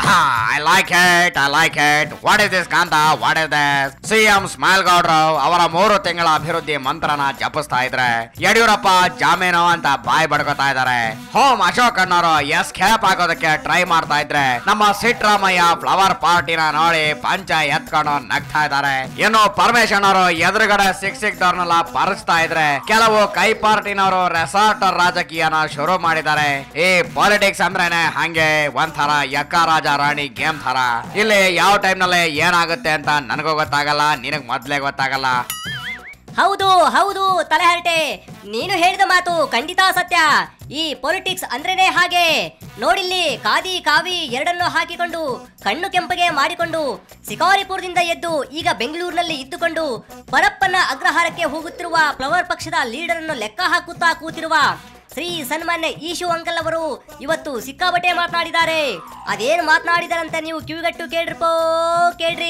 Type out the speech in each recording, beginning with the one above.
I like it I like it what is this Kanta what is this CM smile ಗೌಡ್ರು ಅವರ ಮೂರು ತಿಂಗಳ ಅಭಿವೃದ್ಧಿ ಮಂತ್ರನ ಜಪಿಸ್ತಾ ಇದ್ರೆ ಯಡಿಯೂರಪ್ಪ ಜಾಮೀನು ಅಂತ ಬಾಯಿ ಬಡ್ಕೋತಾ ಇದಾರೆ ಹೋಮ್ ಅಶೋಕ್ ಅನ್ನೋರು ಎಸ್ ಕ್ಯಾಪ್ ಆಗೋದಕ್ಕೆ ಟ್ರೈ ಮಾಡ್ತಾ ಇದ್ರೆ ನಮ್ಮ ಸಿಟ್ರಾಮಯ್ಯ ಫ್ಲವರ್ ಪಾರ್ಟಿನ ನೋಡಿ ಪಂಚ ಎತ್ಕೊಂಡು ನಗ್ತಾ ಇದ್ದಾರೆ ಇನ್ನು ಪರಮೇಶನ್ ಅವರು ಎದುರುಗಡೆ ಸಿಕ್ ಸಿಕ್ದವ್ರನ್ನೆಲ್ಲ ಪರಸ್ತಾ ಇದ್ರೆ ಕೆಲವು ಕೈ ಪಾರ್ಟಿನವರು ರೆಸಾರ್ಟ್ ರಾಜಕೀಯನ ಶುರು ಮಾಡಿದ್ದಾರೆ ಈ ಪಾಲಿಟಿಕ್ಸ್ ಅಂದ್ರೇನೆ ಹಂಗೆ ಒಂಥರ ಯಕ್ಕ ರಾಜ ರಾಣಿ ಗೇಮ್ ತರ ಇಲ್ಲಿ ಯಾವ ಟೈಮ್ ನಲ್ಲಿ ಏನಾಗುತ್ತೆ ಅಂತ ನನಗೂ ಗೊತ್ತಾಗಲ್ಲ ನಿನಗ್ ಮೊದ್ಲೇ ಗೊತ್ತಾಗಲ್ಲ ಹೌದು ಹೌದು ತಲೆಹರಟೆ ನೀನು ಹೇಳಿದ ಮಾತು ಖಂಡಿತ ಸತ್ಯ ಈ ಪೊಲಿಟಿಕ್ಸ್ ಅಂದ್ರೇನೆ ಹಾಗೆ ನೋಡಿಲ್ಲಿ ಕಾದಿ ಕಾವಿ ಎರಡನ್ನು ಹಾಕಿಕೊಂಡು ಕಣ್ಣು ಕೆಂಪಗೆ ಮಾಡಿಕೊಂಡು ಶಿಕಾರಿಪುರದಿಂದ ಎದ್ದು ಈಗ ಬೆಂಗಳೂರಿನಲ್ಲಿ ಇದ್ದುಕೊಂಡು ಪರಪ್ಪನ ಅಗ್ರಹಾರಕ್ಕೆ ಹೋಗುತ್ತಿರುವ ಫ್ಲವರ್ ಪಕ್ಷದ ಲೀಡರ್ ಅನ್ನು ಲೆಕ್ಕ ಹಾಕುತ್ತಾ ಕೂತಿರುವ ಶ್ರೀ ಸನ್ಮಾನ್ಯ ಈಶು ಅಂಕಲ್ ಅವರು ಇವತ್ತು ಸಿಕ್ಕಾಬಟ್ಟೆ ಮಾತನಾಡಿದ್ದಾರೆ ಅದೇನು ಮಾತನಾಡಿದಾರಂತ ನೀವು ಕಿವಿಗಟ್ಟು ಕೇಳ್ರಿಪೋ ಕೇಳ್ರಿ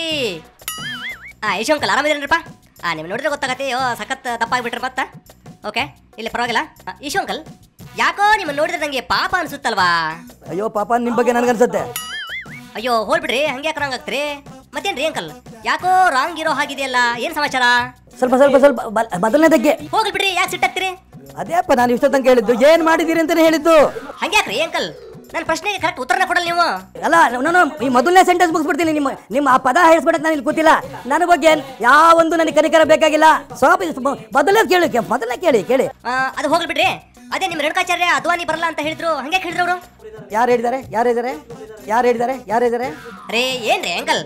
ಆ ಯಶು ಅಂಕಲ್ ಆರಾಮಿದ್ದೀರಪ್ಪ ಆ ನೀವು ನೋಡಿದ್ರೆ ಗೊತ್ತಾಗತ್ತೆ ಓ ಸಖತ್ ದಪ್ಪ ಆಗ್ಬಿಟ್ರೆ ಮತ್ತ ಓಕೆ ಇಲ್ಲಿ ಪರವಾಗಿಲ್ಲ ಆ, ಯಶು ಅಂಕಲ್ ಯಾಕೋ ನಿಮ್ಮ ನೋಡಿದ್ರೆ ನನಗೆ ಪಾಪ ಅನ್ಸುತ್ತಲ್ವಾ ಅಯ್ಯೋ ಪಾಪ ನಿಮ್ ಬಗ್ಗೆ ನನ್ಗನ್ಸತ್ತೆ ಅಯ್ಯೋ ಹೋಗ್ಬಿಡ್ರಿ ಹಂಗೆ ಯಾಕೆ ರಾಂಗ್ ಆಗ್ತೀರಿ ಮತ್ತೇನ್ರಿ ಅಂಕಲ್ ಯಾಕೋ ರಾಂಗ್ ಇರೋ ಹಾಗಿದೆಯಲ್ಲ ಏನ್ ಸಮಾಚಾರ ಸ್ವಲ್ಪ ಸ್ವಲ್ಪ ಸ್ವಲ್ಪ ಬ- ಮೊದಲನೇದಕ್ಕೆ ಹೋಗ್ಲಿ ಬಿಡ್ರಿ ಯಾಕೆ ಸಿಟ್ಟಾಗ್ತೀರಿ ಅದೇಪ್ಪ ನಾನು ಇಷ್ಟ ತನಕ ಹೇಳಿದ್ದು ಏನ್ ಮಾಡಿದ್ದೀರಿ ಅಂತಾನೆ ಹೇಳಿದ್ದು ಹಂಗೆ ಯಾಕ್ರಿ ಅಂಕಲ್ ನನ್ನ ಪ್ರಶ್ನೆಗೆ ಕರೆಕ್ಟ್ ಉತ್ತರನ ಕೊಡಲ್ಲ ನೀವು ಅಲ್ಲ ನಾನು ಈ ಮೊದಲನೇ ಸೆಂಟೆನ್ಸ್ ಮುಗಿಸ್ಬಿಡ್ತೀನಿ ನಿಮ್ಮ ನಿಮ್ಮ ಆ ಪದ ಹೇಳಿಸ್ಬಿಡಕ್ ನಾನು ಇಲ್ಲಿ ಕೂತಿಲ್ಲ ನನ್ನ ಬಗ್ಗೆ ಯಾವೊಂದು ನನಗೆ ಕನಿಕರ ಬೇಕಾಗಿಲ್ಲ ಸ್ವಲ್ಪ ಇದು ಮೊ- ಮೊದಲನೇ ಕೇಳಿ ಕೆ- ಮೊದಲನೇ ಕೇಳಿ ಕೇಳಿ ಆ, ಅದು ಹೋಗ್ಲಿ ಬಿಡ್ರಿ ಅದೇ ನಿಮ್ಮ ರೇಣುಕಾಚಾರ್ಯ ಅದ್ವಾನಿ ಬರಲ್ಲ ಅಂತ ಹೇಳಿದ್ರು ಹಂಗೆ ಹೇಳಿದ್ರು ಅವರು ಯಾರು ಹೇಳಿದ್ದಾರೆ ಯಾರು ಹೇಳಿದ್ದಾರೆ ಯಾರು ಹೇಳಿದ್ದಾರೆ ಯಾರು ಹೇಳಿದ್ದಾರೆ ರೇ ಏನ್ರಿ ಅಂಕಲ್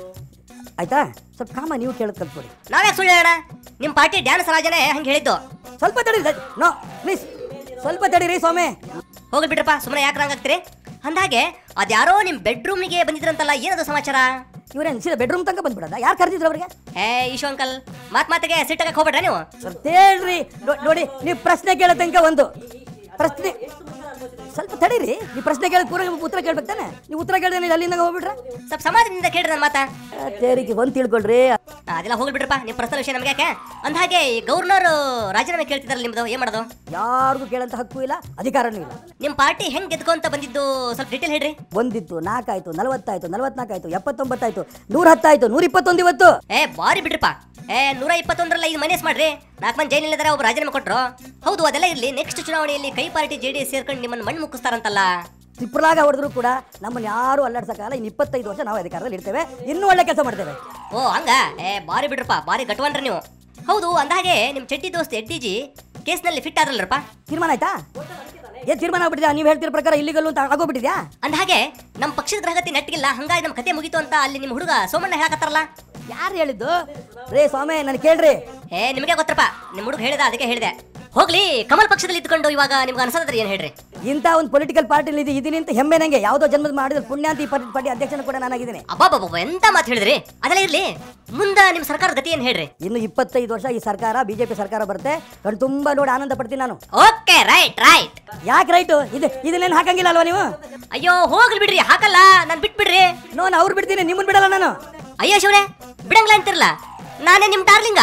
ಆಯ್ತಾ ಸ್ವಲ್ಪ ಕಾಮ ನೀವು ಕೇಳೋದು ಕಲ್ತ್ಕೊಡಿ ನಾವ್ಯಾಕೆ ಸುಳ್ಳು ಹೇಳೋಣ ನಿಮ್ಮ ಪಾರ್ಟಿ ಡ್ಯಾನ್ಸ್ ರಾಜನೇ ಹಂಗೆ ಹೇಳಿದ್ದು ಸ್ವಲ್ಪ ತಡಿ ನೋ ಪ್ಲೀಸ್ ಸ್ವಲ್ಪ ತಡೀರಿ ಸ್ವಾಮಿ ಹೋಗ್ಲಿ ಬಿಡ್ರಪ್ಪ ಸುಮ್ಮನೆ ಯಾಕೆ ರಾಂಗ್ ಆಗ್ತೀರಿ ಅಂದಾಗೆ ಅದ್ಯಾರೋ ನಿಮ್ಮ ಬೆಡ್ರೂಮಿಗೆ ಬಂದಿದ್ರಂತಲ್ಲ ಏನದು ಸಮಾಚಾರ ಇವ್ರೇನು ಸೀದಾ ಬೆಡ್ರೂಮ್ ತನಕ ಬಂದ್ಬಿಡೋದ ಯಾರು ಕರೆದಿದ್ರು ಅವ್ರಿಗೆ ಏ ಈಶು ಅಂಕಲ್ ಮಾತ್ ಮಾತಿಗೆ ಸಿಟ್ಟಾಗಕ್ಕೆ ಹೋಗ್ಬೇಡ್ರ ನೀವು ಸ್ವಲ್ಪ ಹೇಳ್ರಿ ನೋ- ನೋಡಿ ನೀವು ಪ್ರಶ್ನೆ ಕೇಳೋ ತನಕ ಒಂದು ಪ್ರಶ್ನೆ ಸ್ವಲ್ಪ ತಡೀರಿ ನೀವು ಪ್ರಶ್ನೆ ಕೇಳಿದ ಪೂರ ನಿಮ್ಗೆ ಉತ್ತರ ಕೇಳ್ಬೇಕು ತಾನೆ ನೀವು ಉತ್ತರ ಕೇಳಿದ್ರೆ ನೀವು ಅಲ್ಲಿಂದ ಹೋಗ್ಬಿಟ್ರೆ ಸ್ವಲ್ಪ ಸಮಾಧಾನದಿಂದ ಕೇಳ್ರಿ ನನ್ನ ಮಾತಾ ತೇರಿಗೆ ಒಂದು ತಿಳ್ಕೊಳ್ರಿ ಆ, ಅದೆಲ್ಲ ಹೋಗ್ಲಿ ಬಿಡ್ರಪ್ಪ ನಿಮ್ಮ ಪರ್ಸನಲ್ ವಿಷಯ ನಮ್ಗೆ ಯಾಕೆ ಅಂದಾಗೆ ಈ ಗವರ್ನರ್ ರಾಜೀನಾಮೆ ಕೇಳ್ತಿದಾರಲ್ಲ ನಿಮ್ದು ಏನ್ ಮಾಡೋದು ಯಾರಿಗೂ ಕೇಳಂತ ಹಕ್ಕು ಇಲ್ಲ ಅಧಿಕಾರನೂ ಇಲ್ಲ ನಿಮ್ಮ ಪಾರ್ಟಿ ಹೆಂಗ್ ಗೆದ್ಕೊಂತ ಬಂದಿದ್ದು ಸ್ವಲ್ಪ ಡೀಟೇಲ್ ಹೇಳ್ರಿ ಒಂದಿತ್ತು ನಾಲ್ಕಾಯ್ತು ನಲವತ್ತಾಯ್ತು ನಲವತ್ನಾಲ್ಕಾಯ್ತು ಎಪ್ಪತ್ತೊಂಬತ್ತಾಯ್ತು ನೂರ ಹತ್ತಾಯ್ತು ನೂರ ಇಪ್ಪತ್ತೊಂದು ಇವತ್ತು ಏ ಬಾರಿ ಬಿಡ್ರಪ್ಪ ಏ ನೂರ ಇಪ್ಪತ್ತೊಂದರಲ್ಲ ಇದು ಮೈನಸ್ ಮಾಡ್ರಿ ನಾಲ್ಕು ಮಂದಿ ಜೈಲಿದ್ದಾರೆ ಒಬ್ಬ ರಾಜೀನಾಮೆ ಕೊಟ್ರು ಹೌದು ಅದೆಲ್ಲ ಇರ್ಲಿ ನೆಕ್ಸ್ಟ್ ಚುನಾವಣೆಯಲ್ಲಿ ಕೈ ಪಾರ್ಟಿ ಜೆ ಡಿ ಎಸ್ ಸೇರ್ಕೊಂಡು ನಿಮ್ಮನ್ನು ಮಣ್ಣು ಮುಕ್ಕಿಸ್ತಾರಂತಲ್ಲ ತಿಪ್ಪಲಾಗ ಹೊಡೆದ್ರು ಕೂಡ ನಮ್ಮನ್ನು ಯಾರು ಅಲ್ಲಾಡ್ಸಕ್ಕಾಗಲ್ಲ ಇನ್ನು ಇಪ್ಪತ್ತೈದು ವರ್ಷ ನಾವು ಅಧಿಕಾರದಲ್ಲಿ ಇರ್ತೇವೆ ಇನ್ನೂ ಒಳ್ಳೆ ಕೆಲಸ ಮಾಡ್ತೇವೆ ಓ ಹಂಗ ಏ ಬಾರಿ ಬಿಡ್ರಪ್ಪ ಬಾರಿ ಗಟ್ವನ್ರಿ ನೀವು ಹೌದು ಅಂದಾಗೆ ನಿಮ್ ಚಡ್ಡಿ ದೋಸ್ತ್ ಎಡ್ಡಿ ಜಿ ಕೇಸ್ನಲ್ಲಿ ಫಿಟ್ ಆದ್ರಲ್ರಪ್ಪ ತೀರ್ಮಾನ ಆಯ್ತಾ ಏನ್ ತೀರ್ಮಾನ ಆಗ್ಬಿಟ್ಟಿದ್ಯಾ ನೀವು ಹೇಳ್ತಿರೋ ಪ್ರಕಾರ ಇಲ್ಲಿಗಲ್ಲು ಅಂತ ಆಗೋಗ್ಬಿಟ್ಟಿದ್ಯಾ ಅಂದಾಗೆ ನಮ್ಮ ಪಕ್ಷದ ಗ್ರಹಗತಿ ನೆಟ್ಟಿಗಿಲ್ಲ ಹಂಗಾಗಿ ನಮ್ಮ ಕತೆ ಮುಗೀತು ಅಂತ ಅಲ್ಲಿ ನಿಮ್ಮ ಹುಡುಗ ಸೋಮಣ್ಣ ಹೇಳಕತ್ತಾರಲ್ಲ ಯಾರು ಹೇಳಿದ್ದು ರೇ ಸ್ವಾಮಿ ನನ್ ಕೇಳ್ರಿ ಏ ನಿಮಗೆ ಗೊತ್ತಪ್ಪ ನಿಮ್ಮ ಹುಡುಗ ಹೇಳಿದ ಅದಕ್ಕೆ ಹೇಳಿದೆ ಹೋಗ್ಲಿ ಕಮಲ್ ಪಕ್ಷದಲ್ಲಿ ಇದ್ಕೊಂಡು ಇವಾಗ ನಿಮ್ಗೆ ಅನ್ಸೋದ್ರೆ ಏನ್ ಹೇಳ್ರಿ ಇಂಥ ಒಂದು ಪೊಲಿಟಿಕಲ್ ಪಾರ್ಟಿಲಿ ಇದು ಇದೀನಿ ಅಂತ ಹೆಮ್ಮೆ ನಂಗೆ ಯಾವುದೋ ಜನ್ಮದ ಮಾಡಿದ್ರೆ ಪುಣ್ಯ ಅಂತ ಈ ಪಾರ್ಟಿ ಪಾರ್ಟಿ ಅಧ್ಯಕ್ಷನ ಕೂಡ ನಾನಾಗಿದ್ದೀನಿ ಅಬ್ಬಾಬಾಬ ಎಂತ ಮಾತು ಹೇಳಿದ್ರಿ ಅದೆಲ್ಲ ಇರ್ಲಿ ಮುಂದ ನಿಮ್ ಸರ್ಕಾರದ ಗತಿ ಏನ್ ಹೇಳ್ರಿ ಇನ್ನು ಇಪ್ಪತ್ತೈದು ವರ್ಷ ಈ ಸರ್ಕಾರ ಬಿಜೆಪಿ ಸರ್ಕಾರ ಬರುತ್ತೆ ಕಣ್ ತುಂಬಾ ನೋಡಿ ಆನಂದ ಪಡ್ತೀನಿ ನಾನು ಓಕೆ ರೈಟ್ ರೈಟ್ ಯಾಕೆ ರೈಟು ಇದು ಇದನ್ನೇನು ಹಾಕಂಗಿಲ್ಲ ಅಲ್ವಾ ನೀವು ಅಯ್ಯೋ ಹೋಗ್ಲಿ ಬಿಡ್ರಿ ಹಾಕಲ್ಲ ನಾನು ಬಿಟ್ಬಿಡ್ರಿ ನೋನ್ ಅವ್ರು ಬಿಡ್ತೀನಿ ನಿಮ್ಮನ್ನ ಬಿಡಲ್ಲ ನಾನು ಅಯ್ಯೋ ಶಿವನೇ ಬಿಡಂಗಿಲ್ಲ ಅಂತಿರಲ್ಲ ನಾನೇ ನಿಮ್ ಡಾರ್ಲಿಂಗ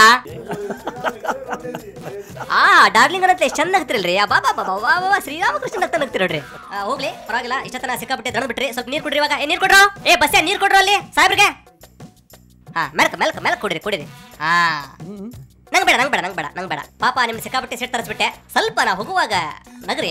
ಆ ಡಾರ್ಲಿಂಗ್ ಅನ್ನತ್ತೆ ಎಷ್ಟು ಚಂದ ಆಗ್ತಿರಲ್ರಿ ಆ ಬಾಬಾ ಬಾಬಾ ಬಾ ಬಾ ಶ್ರೀರಾಮಕೃಷ್ಣ ಅಂತ ನಗ್ತಿರೋಡ್ರಿ ಆ, ಹೋಗ್ಲಿ ಪರವಾಗಿಲ್ಲ ಇಷ್ಟತನ ಸಿಕ್ಕಾಬಿಟ್ಟೆ ದಣ ಬಿಟ್ರಿ ಸ್ವಲ್ಪ ನೀರ್ ಕೊಡ್ರಿ ಇವಾಗ ಏ ನೀರ್ ಕೊಡ್ರೋ ಏ ಬಸ್ಸೆ ನೀರ್ ಕೊಡ್ರೋ ಅಲ್ಲಿ ಸಾಹೇಬ್ರಿಗೆ ಹಾ ಮೆಲ್ಕ ಮೆಲ್ಕ ಮೆಲ್ಕ ಕುಡಿರಿ ಕುಡಿರಿ ಹಾ ನಂಗ್ ಬೇಡ ನಂಗ್ ಬೇಡ ನಂಗ್ ಬೇಡ ನಂಗ್ ಬೇಡ ಪಾಪ ನಿಮ್ ಸಿಕ್ಕಾಬಿಟ್ಟೆ ಸಿಟ್ಟು ತರಿಸ್ಬಿಟ್ಟೆ ಸ್ವಲ್ಪ ನಾ ಹೋಗುವಾಗ ನಗ್ರಿ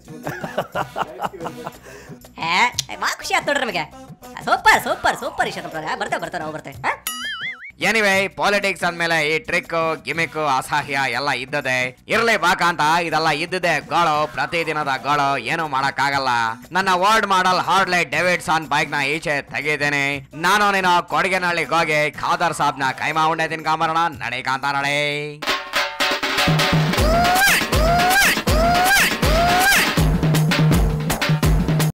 ಏ ಬಾ ಖುಷಿ ಆಯ್ತು ನೋಡ್ರಿ ನಮಗೆ ಸೂಪರ್ ಸೂಪರ್ ಸೂಪರ್ ಇಷ್ಟ ಬರ್ತೇವೆ ಬರ್ತೇವೆ ನಾವು ಬರ್ತೇವೆ ಹಾ ಎನಿವೇ ಪಾಲಿಟಿಕ್ಸ್ ಅಂದ್ಮೇಲೆ ಈ ಟ್ರಿಕ್ ಗಿಮಿಕ್ ಅಸಹ್ಯ ಎಲ್ಲ ಇದ್ದದೆ ಇರ್ಲಿ ಬಾಕಾಂತ ಇದೆಲ್ಲ ಇದ್ದದೆ ಗೋಳು ಪ್ರತಿದಿನದ ಗೋಳು ಏನು ಮಾಡಕ್ಕಾಗಲ್ಲ ನನ್ನ ವರ್ಡ್ ಮಾಡಲ್ ಹಾರ್ಡ್ಲೆ ಡೇವಿಡ್ಸನ್ ಬೈಕ್ ನ ಈಚೆ ತೆಗಿದ್ದೇನೆ ನಾನು ನೀನು ಕೊಡಗಿನಹಳ್ಳಿಗೆ ಹೋಗಿ ಖಾದರ್ ಸಾಬ್ನ ಕೈಮಾ ಉಂಡೆ ತಿನ್ಕೊಂಬರೋಣ ನಡಿ ಕಾಂತ ನಡೆ